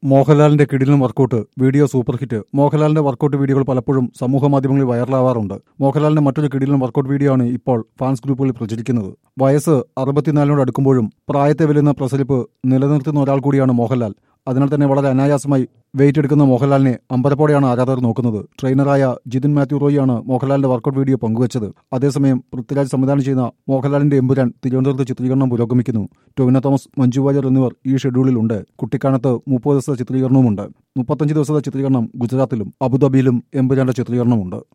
മോഹൻലാലിന്റെ കിടിലൻ workout video super hit മോഹൻലാലിന്റെ വർക്കൗട്ട് വീഡിയോകൾ പലപ്പോഴും സമൂഹ മാധ്യമങ്ങളിൽ വൈറലാവാറുണ്ട് മോഹൻലാലിന്റെ മറ്റൊരു കിടിലൻ വർക്കൗട്ട് വീഡിയോ ആണ് ഇപ്പോൾ ഫാൻസ് ഗ്രൂപ്പുകളിൽ പ്രചരിക്കുന്നത് വയസ്സ് അറുപത്തിനാലിനോട് അടുക്കുമ്പോഴും പ്രായത്തെ വെല്ലുന്ന പ്രസരിപ്പ് നിലനിർത്തുന്ന ഒരാൾ കൂടിയാണ് മോഹൻലാൽ അതിനാൽ തന്നെ വളരെ അനായാസമായി വെയിറ്റ് എടുക്കുന്ന മോഹൻലാലിനെ അമ്പരപ്പോടെയാണ് ആരാധകർ നോക്കുന്നത് ട്രെയിനറായ ജിതിൻ മാത്യു റോയിയാണ് മോഹൻലാലിന്റെ വർക്കൗട്ട് വീഡിയോ പങ്കുവച്ചത് അതേസമയം പൃഥ്വിരാജ് സംവിധാനം ചെയ്യുന്ന മോഹൻലാലിന്റെ എമ്പുരാൻ തിരുവനന്തപുരത്ത് ചിത്രീകരണം പുരോഗമിക്കുന്നു ടൊവിനോ തോമസ് മഞ്ജു വാര്യർ എന്നിവർ ഈ ഷെഡ്യൂളിലുണ്ട് കുട്ടിക്കാനത്ത് മുപ്പത് ദിവസത്തെ ചിത്രീകരണവുമുണ്ട് മുപ്പത്തഞ്ച് ദിവസത്തെ ചിത്രീകരണം ഗുജറാത്തിലും അബുദാബിയിലും എമ്പുരാന്റെ ചിത്രീകരണമുണ്ട്